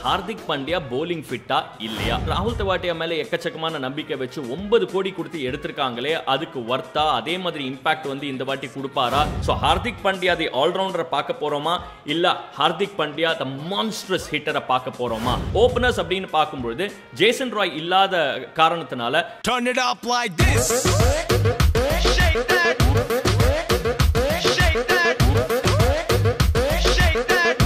Hardik Pandya polling ஃபிட்டா இல்லையா ராகுல் தவாட்டியா மேல எக்கச்சக்கமான நம்பிக்கை வச்சு ஒன்பது கோடி கொடுத்து எடுத்திருக்காங்களே அதுக்கு ஒர்த்தா அதே மாதிரி இம்பாக்ட் வந்து இந்த வாட்டி கொடுப்பாரா ஸோ ஹார்திக் பாண்டியா தி ஆல்ரவுண்டரை பார்க்க போறோமா இல்ல ஹார்திக் பாண்டியா த மான்ஸ்ட்ரஸ் ஹிட்டரை பார்க்க போறோமா ஓபனர்ஸ் அப்படின்னு பார்க்கும்பொழுது ஜேசன் ராய் இல்லாத காரணத்தினால Turn it up like this. Shake that. Shake that. Shake that.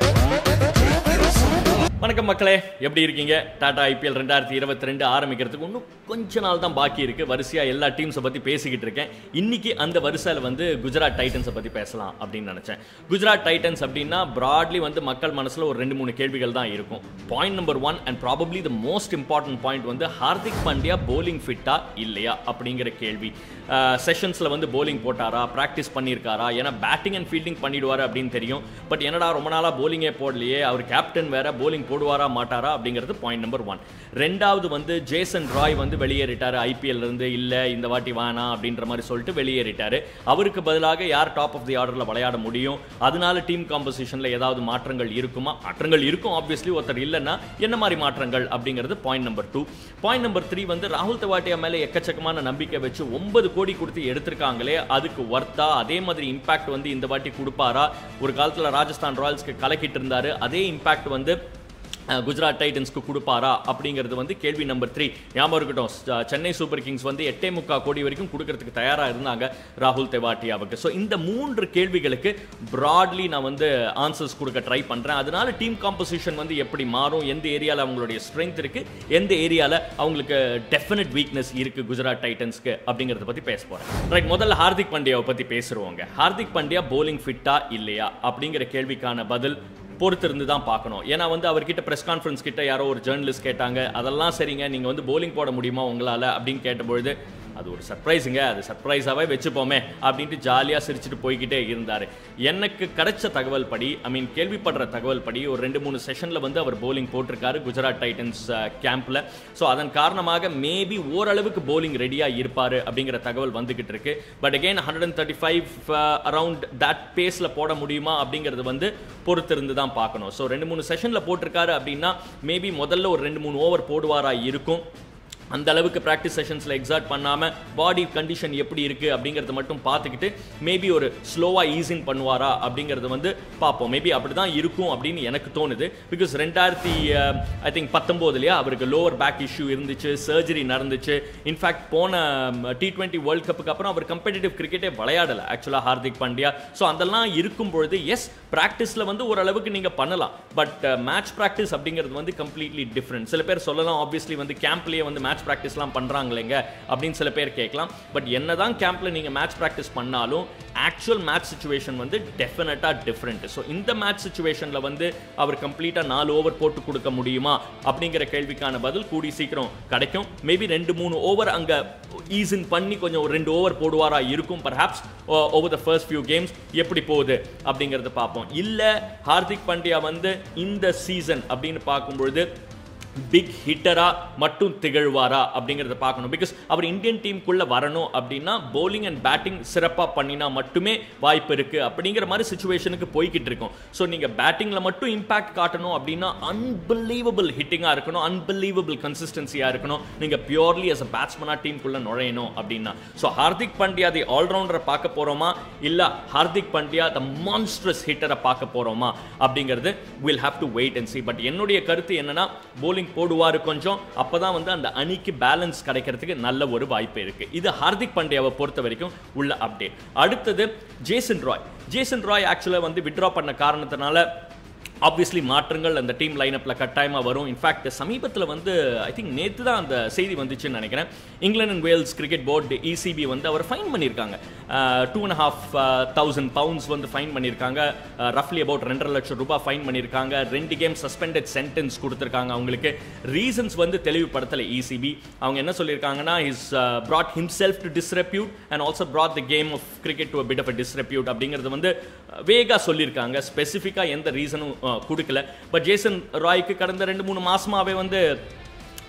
வணக்கம் மக்களே எப்படி இருக்கீங்க டாடா ஐபிஎல் ரெண்டாயிரத்தி இருபத்தி ரெண்டு ஆரம்பிக்கிறதுக்கு இன்னும் கொஞ்ச நாள் தான் பாக்கி இருக்கு வரிசையா எல்லா டீம்ஸை பத்தி பேசிக்கிட்டு இருக்கேன் இன்னைக்கு அந்த வரிசையில் வந்து குஜராத் டைட்டன்ஸை பத்தி பேசலாம் அப்படின்னு நினைச்சேன் குஜராத் டைட்டன்ஸ் அப்படின்னா ப்ராட்லி வந்து மக்கள் மனசுல ஒரு ரெண்டு மூணு கேள்விகள் தான் இருக்கும் point number one and probably the most important point வந்து ஹார்திக் பாண்டியா போலிங் ஃபிட்டா இல்லையா அப்படிங்கிற கேள்வி செஷன்ஸில் வந்து போலிங் போட்டாரா ப்ராக்டிஸ் பண்ணியிருக்காரா ஏன்னா பேட்டிங் அண்ட் ஃபீல்டிங் பண்ணிடுவார் அப்படின்னு தெரியும் பட் என்னடா ரொம்ப நாளாக போலிங்கே போடலையே அவர் கேப்டன் வேற போலிங் போடுவாரா மாட்டாரா அப்படிங்கிறது பாயிண்ட் நம்பர் ஒன் ரெண்டாவது வந்து ஜேசன் ராய் வந்து வெளியேறிட்டாரு ஐபிஎல் இருந்து இல்லை இந்த வாட்டி வேணாம் அப்படின்ற மாதிரி சொல்லிட்டு வெளியேறிட்டாரு அவருக்கு பதிலாக யார் டாப் ஆஃப் தி ஆர்டரில் விளையாட முடியும் அதனால டீம் காம்போசிஷனில் ஏதாவது மாற்றங்கள் இருக்குமா மாற்றங்கள் இருக்கும் ஆப்வியஸ்லி ஒருத்தர் இல்லைன்னா என்ன மாதிரி மாற்றங்கள் அப்படிங்கிறது point number two point number three வந்து ராகுல் தவாட்டியா மேலே எக்கச்சக்கமான நம்பிக்கை வச்சு ஒன்பது கோடி கொடுத்து எடுத்திருக்காங்களே அதுக்கு ஒர்த்தா அதே மாதிரி இம்பாக்ட் வந்து இந்த வாட்டி கொடுப்பாரா ஒரு காலத்தில் ராஜஸ்தான் ராயல்ஸ்க்கு கலக்கிட்டு இருந்தாரு அதே இம்பாக்ட் வந்து அஹ், குஜராத் டைட்டன்ஸ்க்கு கொடுப்பாரா அப்படிங்கிறது வந்து கேள்வி நம்பர் த்ரீ ஞாபகம் இருக்கட்டும் ச- சென்னை சூப்பர் கிங்ஸ் வந்து எட்டே முக்கா கோடி வரைக்கும் கொடுக்கறதுக்கு தயாராக இருந்தாங்க ராகுல் தெவாட்டியாவுக்கு ஸோ இந்த மூன்று கேள்விகளுக்கு ப்ராட்லி நான் வந்து ஆன்சர்ஸ் கொடுக்க ட்ரை பண்ணுறேன் அதனால டீம் காம்போசிஷன் வந்து எப்படி மாறும் எந்த ஏரியாவில் அவங்களுடைய ஸ்ட்ரென்த் இருக்கு எந்த ஏரியாவில் அவங்களுக்கு டெஃபினட் வீக்னஸ் இருக்கு குஜராத் டைட்டன்ஸ்க்கு அப்படிங்கிறத பற்றி பேச போகிறேன் ரைட் முதல்ல ஹார்திக் பாண்டியாவை பற்றி பேசுகிறோங்க ஹார்திக் பாண்டியா போலிங் ஃபிட்டா இல்லையா அப்படிங்கிற கேள்விக்கான பதில் பொறுத்திருந்து தான் பார்க்கணும் ஏன்னா வந்து அவர்கிட்ட ப்ரெஸ் கான்ஃபரன்ஸ் கிட்ட யாரோ ஒரு ஜேர்னலிஸ்ட் கேட்டாங்க அதெல்லாம் சரிங்க நீங்கள் வந்து போலிங் போட முடியுமா உங்களால் அப்படின்னு கேட்டபொழுது அது ஒரு சர்ப்ரைஸுங்க அது சர்ப்ரைஸாகவே வச்சுப்போமே அப்படின்ட்டு ஜாலியாக சிரிச்சுட்டு போய்கிட்டே இருந்தார் எனக்கு கிடைச்ச தகவல் படி ஐ மீன் கேள்விப்படுற தகவல் படி ஒரு ரெண்டு மூணு செஷனில் வந்து அவர் போலிங் போட்டிருக்காரு குஜராத் டைட்டன்ஸ் கேம்பில் ஸோ அதன் காரணமாக மேபி ஓரளவுக்கு போலிங் ரெடியாக இருப்பார் அப்படிங்கிற தகவல் வந்துகிட்டு இருக்கு but again hundred and thirty five around that பேஸில் போட முடியுமா அப்படிங்கிறது வந்து பொறுத்திருந்து தான் பார்க்கணும் ஸோ ரெண்டு மூணு செஷனில் போட்டிருக்காரு அப்படின்னா மேபி முதல்ல ஒரு ரெண்டு மூணு ஓவர் போடுவாரா இருக்கும் அந்த அளவுக்கு ப்ராக்டிஸ் செஷன்ஸில் எக்ஸாக்ட் பண்ணாமல் பாடி கண்டிஷன் எப்படி இருக்குது அப்படிங்கிறத மட்டும் பார்த்துக்கிட்டு மேபி ஒரு ஸ்லோவாக ஈஸின் பண்ணுவாரா அப்படிங்கிறது வந்து பார்ப்போம் மேபி அப்படி தான் இருக்கும் அப்படின்னு எனக்கு தோணுது பிகாஸ் ரெண்டாயிரத்தி ஐ திங்க் பத்தொம்போதுலையா அவருக்கு லோவர் பேக் இஷ்யூ இருந்துச்சு சர்ஜரி நடந்துச்சு இன்ஃபேக்ட் போன டி டுவெண்ட்டி வேர்ல்ட் கப்புக்கு அப்புறம் அவர் கம்பெடிட்டிவ் கிரிக்கெட்டே விளையாடலை ஆக்சுவலாக ஹார்திக் பாண்டியா ஸோ அதெல்லாம் இருக்கும் பொழுது எஸ் ப்ராக்டிஸில் வந்து ஓரளவுக்கு நீங்கள் பண்ணலாம் பட் மேட்ச் ப்ராக்டிஸ் அப்படிங்கிறது வந்து கம்ப்ளீட்லி டிஃப்ரெண்ட் சில பேர் சொல்லலாம் ஆப்வியஸ்லி வந்து கேம்ப்லேயே வந்து மேட்ச் ப்ராக்டிஸ்லாம் பண்ணுறாங்களேங்க அப்படின்னு சில பேர் கேட்கலாம் பட் என்னதான் கேம்ப்ல நீங்கள் மேட்ச் ப்ராக்டிஸ் பண்ணாலும் ஆக்சுவல் மேட்ச் சுச்சுவேஷன் வந்து டெஃபினட்டாக டிஃப்ரெண்ட் ஸோ இந்த மேட்ச் சுச்சுவேஷனில் வந்து அவர் கம்ப்ளீட்டாக நாலு ஓவர் போட்டு கொடுக்க முடியுமா அப்படிங்கிற கேள்விக்கான பதில் கூடி சீக்கிரம் கிடைக்கும் மேபி ரெண்டு மூணு ஓவர் அங்கே ஈஸின் பண்ணி கொஞ்சம் ஒரு ரெண்டு ஓவர் போடுவாரா இருக்கும் perhaps over the first few games எப்படி போகுது அப்படிங்கிறத பார்ப்போம் இல்லை ஹார்திக் பாண்டியா வந்து இந்த சீசன் அப்படின்னு பார்க்கும்பொழுது பிக் ஹிட்டரா மட்டும் திகழ்வாரா அப்படிங்கிறத பார்க்கணும் பிகாஸ் அவர் இந்தியன் டீமுக்குள்ள வரணும் அப்படின்னா bowling அண்ட் பேட்டிங் சிறப்பாக பண்ணினா மட்டுமே வாய்ப்பு இருக்கு அப்படிங்கிற மாதிரி சுச்சுவேஷனுக்கு போய்கிட்டு இருக்கும் ஸோ நீங்க பேட்டிங்ல மட்டும் இம்பாக்ட் காட்டணும் அப்படின்னா அன்பிலீவபிள் ஹிட்டிங்காக இருக்கணும் அன்பிலீவபிள் கன்சிஸ்டன்சியாக இருக்கணும் நீங்க பியூர்லி as a பேட்ஸ்மனா டீமுக்குள்ள நுழையணும் அப்படின்னா ஸோ ஹார்திக் பாண்டியா தி ஆல்ரவுண்டரை பார்க்க போறோமா இல்ல ஹார்திக் பாண்டியா த மான்ஸ்ட்ரஸ் ஹிட்டரை பார்க்க போறோமா அப்படிங்கிறது will have to wait and see but என்னுடைய கருத்து என்னன்னா போலிங் போடுவாரு கொஞ்சம் அப்பதான் வந்து அந்த அணிக்கு பேலன்ஸ் கிடைக்கிறதுக்கு நல்ல ஒரு வாய்ப்பு இருக்கு இது ஹார்திக் பாண்டியாவை பொறுத்த வரைக்கும் உள்ள அப்டேட் அடுத்தது ஜேசன் ராய் ஜேசன் ராய் ஆக்சுவலாக வந்து வித்ட்ரா பண்ண காரணத்தினால ஆப்வியஸ்லி மாற்றங்கள் அந்த டீம் லைனப்பில் கட்டாயமாக வரும் இன்ஃபேக்ட் சமீபத்தில் வந்து ஐ திங்க் நேற்று தான் அந்த செய்தி வந்துச்சுன்னு நினைக்கிறேன் England and Wales cricket board ECB வந்து அவர் ஃபைன் பண்ணியிருக்காங்க two and half thousand pounds வந்து ஃபைன் பண்ணியிருக்காங்க ரஃப்லி அபவுட் ரெண்டரை லட்சம் ரூபாய் ஃபைன் பண்ணியிருக்காங்க ரெண்டு கேம் சஸ்பெண்டட் சென்டென்ஸ் கொடுத்துருக்காங்க அவங்களுக்கு ரீசன்ஸ் வந்து தெளிவுபடுத்தலை இசிபி அவங்க என்ன சொல்லியிருக்காங்கன்னா is brought himself to disrepute and also brought the game of cricket to a bit of a disrepute அப்படிங்கிறது வந்து வேகா சொல்லியிருக்காங்க ஸ்பெசிஃபிக்காக எந்த ரீசனும் கொடுக்கல பட் ஜேசன் ராய்க்கு கடந்த ரெண்டு மூணு மாசமாவே வந்து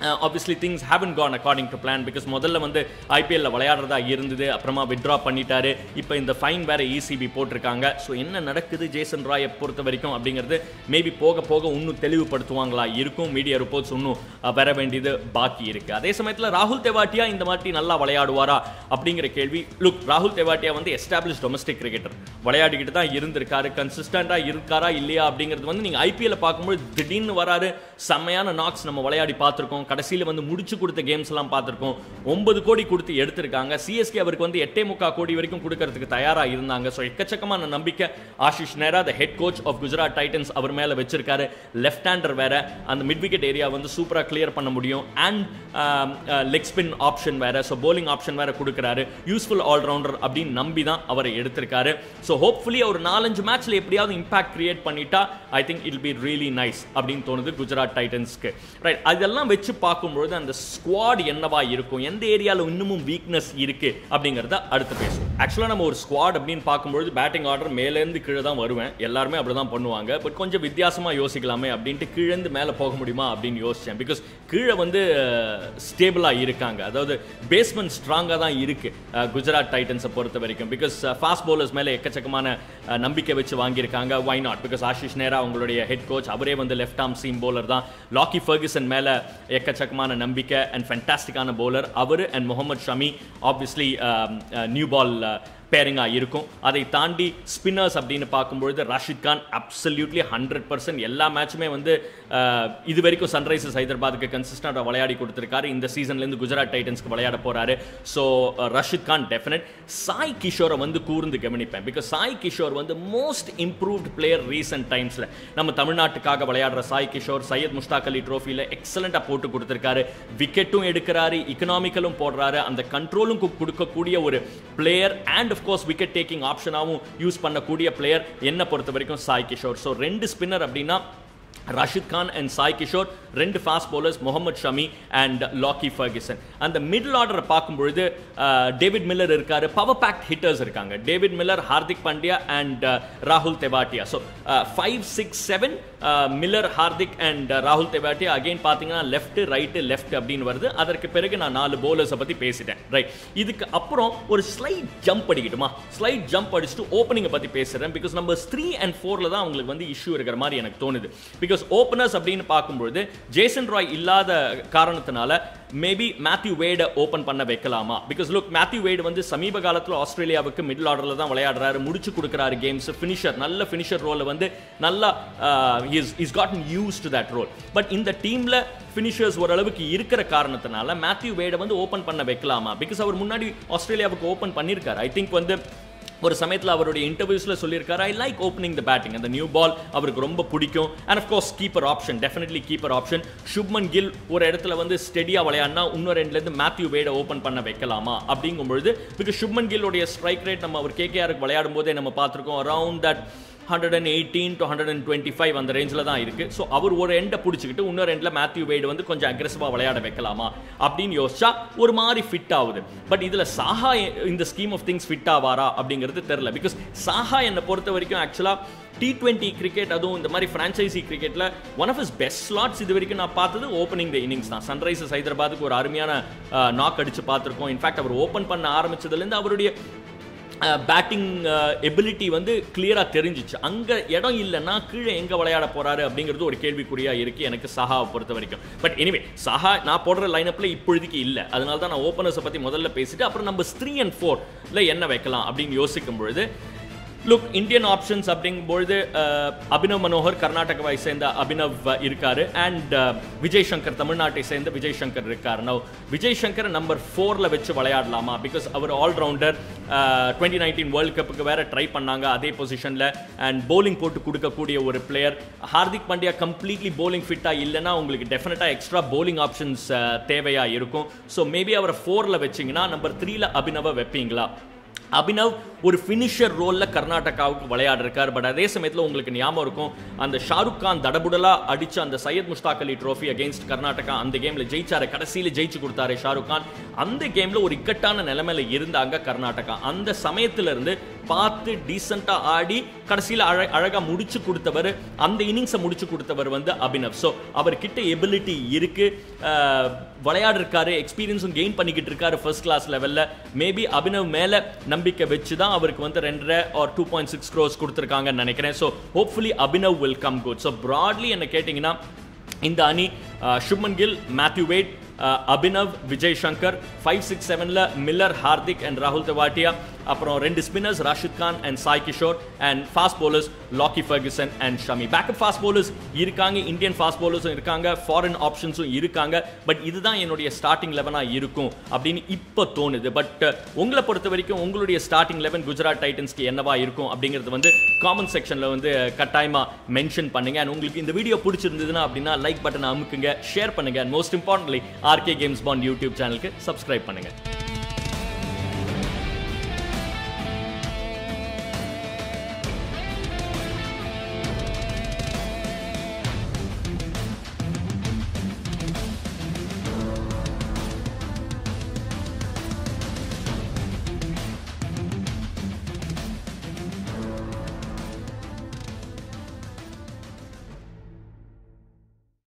obviously things haven't gone according to plan because முதல்ல வந்து ஐபிஎல்ல விளையாடுறதா இருந்தது அப்புறமா வித்ட்ரா பண்ணிட்டாரு இப்போ இந்த ஃபைன் வேற இசிபி போட்டிருக்காங்க ஸோ என்ன நடக்குது ஜேசன் ராயை பொறுத்த வரைக்கும் அப்படிங்கிறது மேபி போக போக இன்னும் தெளிவுபடுத்துவாங்களா இருக்கும் மீடியா ரிப்போர்ட்ஸ் இன்னும் அஹ், வர வேண்டியது பாக்கி இருக்கு அதே சமயத்தில் ராகுல் தெவாட்டியா இந்த மாதிரி நல்லா விளையாடுவாரா அப்படிங்கிற கேள்வி லுக் ராகுல் தெவாட்டியா வந்து எஸ்டாப்ளிஷ் டொமஸ்டிக் கிரிக்கெட்டர் விளையாடிக்கிட்டு தான் இருந்திருக்காரு கன்சிஸ்டண்டா இருக்காரா இல்லையா அப்படிங்கிறது வந்து நீங்க ஐபிஎல்ல பார்க்கும்போது திடீர்னு வராரு செம்மையான நாக்ஸ் நம்ம விளையாடி பார்த்திருக்கோம் கடைசியில் வந்து முடிச்சு கொடுத்த கேம்ஸ் எல்லாம் பார்த்திருக்கோம் ஒன்பது கோடி கொடுத்து எடுத்திருக்காங்க சிஎஸ்கே அவருக்கு வந்து எட்டே முக்கா கோடி வரைக்கும் கொடுக்கறதுக்கு தயாரா இருந்தாங்க ஸோ எக்கச்சக்கமான நம்பிக்கை Ashish Nehra the head coach of Gujarat Titans அவர் மேல வச்சிருக்காரு லெஃப்ட் ஹேண்டர் வேற அந்த மிட் விக்கெட் ஏரியா வந்து சூப்பரா கிளியர் பண்ண முடியும் அண்ட் லெக் ஸ்பின் ஆப்ஷன் வேற ஸோ bowling ஆப்ஷன் வேற கொடுக்குறாரு யூஸ்ஃபுல் ஆல்ரவுண்டர் அப்படின்னு நம்பி தான் அவரை எடுத்திருக்காரு ஸோ ஹோப்ஃபுல்லி ஒரு நாலஞ்சு மேட்ச்ல எப்படியாவது இம்பாக்ட் கிரியேட் பண்ணிட்டா I think it'll be really nice அப்படின்னு தோணுது குஜராத் டைட்டன்ஸ்க்கு ரைட் அதெல்லாம் வச்சு பார்க்கும்பொழுது அந்த ஸ்குவாட் என்னவா இருக்கும் எந்த ஏரியாவில் இன்னமும் வீக்னஸ் இருக்கு அப்படிங்கிறத அடுத்து பேசுவோம் ஆக்சுவலாக நம்ம ஒரு ஸ்குவாட் அப்படின்னு பார்க்கும்பொழுது பேட்டிங் ஆர்டர் மேலேருந்து கீழே தான் வருவேன் எல்லாருமே அப்படி தான் பண்ணுவாங்க பட் கொஞ்சம் வித்தியாசமாக யோசிக்கலாமே அப்படின்ட்டு கீழேந்து மேலே போக முடியுமா அப்படின்னு யோசித்தேன் பிகாஸ் கீழே வந்து ஸ்டேபிளாக இருக்காங்க அதாவது பேஸ்மெண்ட் ஸ்ட்ராங்காக தான் இருக்கு அஹ், குஜராத் டைட்டன்ஸை பொறுத்த வரைக்கும் பிகாஸ் ஃபாஸ்ட் bowlers மேலே எக்கச்சக்கமான அஹ், நம்பிக்கை வச்சு வாங்கியிருக்காங்க வை நாட் பிகாஸ் ஆஷிஷ் நேரா அவங்களுடைய ஹெட் கோச் அவரே வந்து லெஃப்ட் ஆர்ம் சீம் bowler தான் லாக்கி ஃபர்கசன் மேலே எக்கச்சக்கமான நம்பிக்கை அண்ட் ஃபென்டாஸ்டிக்கான bowler அவர் and Mohammed Shami obviously new ball பேரிங்காக இருக்கும் அதை தாண்டி ஸ்பின்னர்ஸ் அப்படின்னு பார்க்கும்பொழுது Rashid Khan absolutely hundred percent எல்லா மேட்சுமே வந்து அஹ், இது வரைக்கும் சன்ரைசர்ஸ் ஹைதராபாத்துக்கு கன்சிஸ்டண்டாக விளையாடி கொடுத்துருக்காரு இந்த சீசன்லேருந்து குஜராத் டைட்டன்ஸ்க்கு விளையாட போறாரு ஸோ ரஷித் கான் டெஃபினட் சாய் கிஷோரை வந்து கூர்ந்து கவனிப்பேன் பிகாஸ் சாய் கிஷோர் வந்து மோஸ்ட் இம்ப்ரூவ்ட் பிளேயர் ரீசெண்ட் டைம்ஸில் நம்ம தமிழ்நாட்டுக்காக விளையாடுற சாய் கிஷோர் சையத் முஷ்டாக் அலி ட்ரோஃபியில் எக்ஸலண்ட்டாக போட்டு கொடுத்துருக்காரு விக்கெட்டும் எடுக்கிறாரு இக்கனாமிக்கலும் போடுறாரு அந்த கண்ட்ரோலும் கொடுக்கக்கூடிய ஒரு player and course wicket taking ஆப்ஷனாகவும் use பண்ணக்கூடிய பிளேயர் என்ன பொறுத்த வரைக்கும் சாய் கிஷோர் ஸோ ரெண்டு ஸ்பின்னர் அப்படின்னா ரஷித் கான் அண்ட் சாய் கிஷோர் ரெண்டு fast bowlers Mohammed Shami and லாக்கி Ferguson அந்த மிடில் ஆர்டரை பார்க்கும்பொழுது டேவிட் மில்லர் இருக்காரு பவர் பேக்ட் ஹிட்டர்ஸ் இருக்காங்க David Miller Hardik Pandya and ராகுல் Tewatia so five six seven Miller Hardik and ராகுல் தெவாட்டியா அகைன் பார்த்தீங்கன்னா லெஃப்ட் ரைட்டு லெஃப்ட் அப்படின்னு வருது அதற்கு பிறகு நான் நாலு bowlers பற்றி பேசிட்டேன் ரைட் இதுக்கு அப்புறம் ஒரு ஸ்லைட் ஜம்ப் அடிக்கட்டுமா ஸ்லைட் ஜம்ப் அடிச்சுட்டு ஓப்பனிங்கை பற்றி பேசுகிறேன் பிகாஸ் நம்பர் த்ரீ அண்ட் ஃபோரில் தான் அவங்களுக்கு வந்து இஷ்யூ இருக்கிற மாதிரி எனக்கு தோணுது பிகாஸ் ஓப்பனர்ஸ் அப்படின்னு பார்க்கும்பொழுது ஜேசன் ராய் இல்லாத காரணத்தினால மேபி மேத்யூ வேடை ஓப்பன் பண்ண வைக்கலாமா பிகாஸ் லுக் மேத்யூ வேடு வந்து சமீப காலத்தில் ஆஸ்திரேலியாவுக்கு மிடில் ஆர்டரில் தான் விளையாடுறாரு முடிச்சு கொடுக்குறாரு கேம்ஸ் ஃபினிஷர் நல்ல ஃபினிஷர் ரோலை வந்து நல்லா is is gotten used to that role but இந்த டீமில் ஃபினிஷர்ஸ் ஓரளவுக்கு இருக்கிற காரணத்தினால மேத்யூ வேடை வந்து ஓப்பன் பண்ண வைக்கலாமா பிகாஸ் அவர் முன்னாடி ஆஸ்திரேலியாவுக்கு ஓப்பன் பண்ணியிருக்காரு ஐ திங்க் வந்து ஒரு சமயத்தில் அவருடைய இன்டர்வியூஸில் சொல்லியிருக்காரு I like opening the batting அந்த நியூ பால் அவருக்கு ரொம்ப பிடிக்கும் and of course keeper option definitely keeper option Shubman Gill ஒரு இடத்துல வந்து ஸ்டெடியாக விளையாடினா இன்னொரு ரெண்டுலேருந்து மேத்யூ வேடை ஓப்பன் பண்ண வைக்கலாமா அப்படிங்கும்பொழுது பிகாஸ் சுப்மன் கில்லுடைய ஸ்ட்ரைக் ரேட் நம்ம அவர் கேகேஆருக்கு விளையாடும் போதே நம்ம பார்த்துருக்கோம் around that hundred and eighteen to hundred and twenty five அந்த ரேஞ்சில் தான் இருக்கு ஸோ அவர் ஒரு எண்டை பிடிச்சிக்கிட்டு இன்னொரு எண்டில் மேத்யூ வெய்டு வந்து கொஞ்சம் அக்ரெசிவாக விளையாட வைக்கலாமா அப்படின்னு யோசிச்சா ஒரு மாதிரி ஃபிட் ஆகுது பட் இதில் சாஹா இந்த ஸ்கீம் ஆஃப் திங்ஸ் ஃபிட் ஆவாரா அப்படிங்கிறது தெரில பிகாஸ் சாஹா என்னை பொறுத்த வரைக்கும் ஆக்சுவலாக டி டுவெண்ட்டி கிரிக்கெட் அதுவும் இந்த மாதிரி ஃப்ரான்ச்சைசி கிரிக்கெட்டில் one of is best slots இது வரைக்கும் நான் பார்த்தது ஓப்பனிங் த இன்னிங்ஸ் தான் சன்ரைசர்ஸ் ஹைதராபாத்துக்கு ஒரு அருமையான நாக் அடிச்சு பார்த்துருக்கோம் இன்ஃபேக்ட் அவர் ஓப்பன் பண்ண ஆரம்பிச்சதுலேருந்து அவருடைய பேட்டிங் எபிலிட்டி வந்து கிளியராக தெரிஞ்சிச்சு அங்கே இடம் இல்லைன்னா கீழே எங்கே விளையாட போறாரு அப்படிங்கிறது ஒரு கேள்விக்குறியாக இருக்குது எனக்கு சஹாவை பொறுத்த வரைக்கும் பட் எனிவே சஹா நான் போடுற லைனப்பில் இப்பொழுதுக்கு இல்லை அதனால தான் நான் ஓப்பனர்ஸை பற்றி முதல்ல பேசிட்டு அப்புறம் நம்ம த்ரீ அண்ட் ஃபோர்ல என்ன வைக்கலாம் அப்படின்னு யோசிக்கும் பொழுது லுக் இந்தியன் ஆப்ஷன்ஸ் அப்படிங்கும்பொழுது அஹ், அபினவ் மனோகர் கர்நாடகாவை சேர்ந்த அபினவ் அஹ், இருக்காரு அண்ட் விஜய் சங்கர் தமிழ்நாட்டை சேர்ந்த விஜய் சங்கர் இருக்காரு நவ் விஜய் சங்கர் நம்பர் ஃபோரில் வச்சு விளையாடலாமா பிகாஸ் அவர் ஆல்ரவுண்டர் டுவெண்ட்டி நைன்டீன் வேர்ல்ட் கப்புக்கு வேற ட்ரை பண்ணாங்க அதே பொசிஷனில் அண்ட் bowling போட்டு கொடுக்கக்கூடிய ஒரு player Hardik Pandya completely bowling ஃபிட்டாக இல்லைன்னா உங்களுக்கு டெஃபினட்டாக எக்ஸ்ட்ரா bowling ஆப்ஷன்ஸ் தேவையாக இருக்கும் ஸோ மேபி அவரை ஃபோரில் வச்சிங்கன்னா நம்பர் த்ரீல அபினவை வைப்பீங்களா அபினவ் ஒரு ஃபினிஷர் ரோல்ல கர்நாடகாவுக்கு விளையாடிருக்கார் பட் அதே சமயத்தில் உங்களுக்கு ஞாபகம் இருக்கும் அந்த ஷாருக் கான் தடபுடலா அடிச்ச அந்த சையத் முஸ்தாக் அலி ட்ரோஃபி அகேன்ஸ்ட் கர்நாடகா அந்த கேம்ல ஜெயிச்சாரு கடைசியில் ஜெயிச்சு கொடுத்தாரு ஷாருக் கான் அந்த கேம்ல ஒரு இக்கட்டான நிலைமையில இருந்தாங்க கர்நாடகா அந்த சமயத்துல இருந்து பார்த்து டீசெண்டா ஆடி கடைசியில் அழ அழகா முடிச்சு கொடுத்தவர் அந்த இன்னிங்ஸை முடிச்சு கொடுத்தவர் வந்து அபினவ் ஸோ அவர்கிட்ட எபிலிட்டி இருக்கு அஹ், விளையாடிருக்காரு எக்ஸ்பீரியன்ஸும் கெயின் பண்ணிக்கிட்டு இருக்காரு ஃபர்ஸ்ட் கிளாஸ் லெவல்ல மேபி அபினவ் மேல நம்பிக்கை வச்சு தான் அவருக்கு வந்து ரெண்டரை or two point six crores கொடுத்துருக்காங்கன்னு நினைக்கிறேன் so hopefully Abhinav will come good so broadly என்ன கேட்டிங்கன்னா இந்த அணி அஹ், சுப்மன் கில் மேத்யூ வேட் அஹ், அபினவ் விஜய் சங்கர் ஃபைவ் சிக்ஸ் செவனில் மில்லர் ஹார்திக் அண்ட் ராகுல் தெவாட்டியா அப்புறம் ரெண்டு spinners Rashid Khan and Sai Kishore and fast bowlers Lockie Ferguson and Shami backup fast bowlers இருக்காங்க இந்தியன் ஃபாஸ்ட் bowlersம் இருக்காங்க ஃபாரின் ஆப்ஷன்ஸும் இருக்காங்க பட் இதுதான் என்னுடைய ஸ்டார்டிங் லெவனாக இருக்கும் அப்படின்னு இப்போ தோணுது பட் உங்களை பொறுத்த வரைக்கும் உங்களுடைய ஸ்டார்டிங் லெவன் குஜராத் டைட்டன்ஸ்க்கு என்னவா இருக்கும் அப்படிங்கிறது வந்து காமெண்ட் செக்ஷனில் வந்து கட்டாயமாக மென்ஷன் பண்ணுங்க அண்ட் உங்களுக்கு இந்த வீடியோ பிடிச்சிருந்ததுன்னா அப்படின்னா லைக் பட்டனை அமுக்குங்க ஷேர் பண்ணுங்க and most importantly RK games பாண்ட் யூடியூப் சேனலுக்கு சப்ஸ்கிரைப் பண்ணுங்க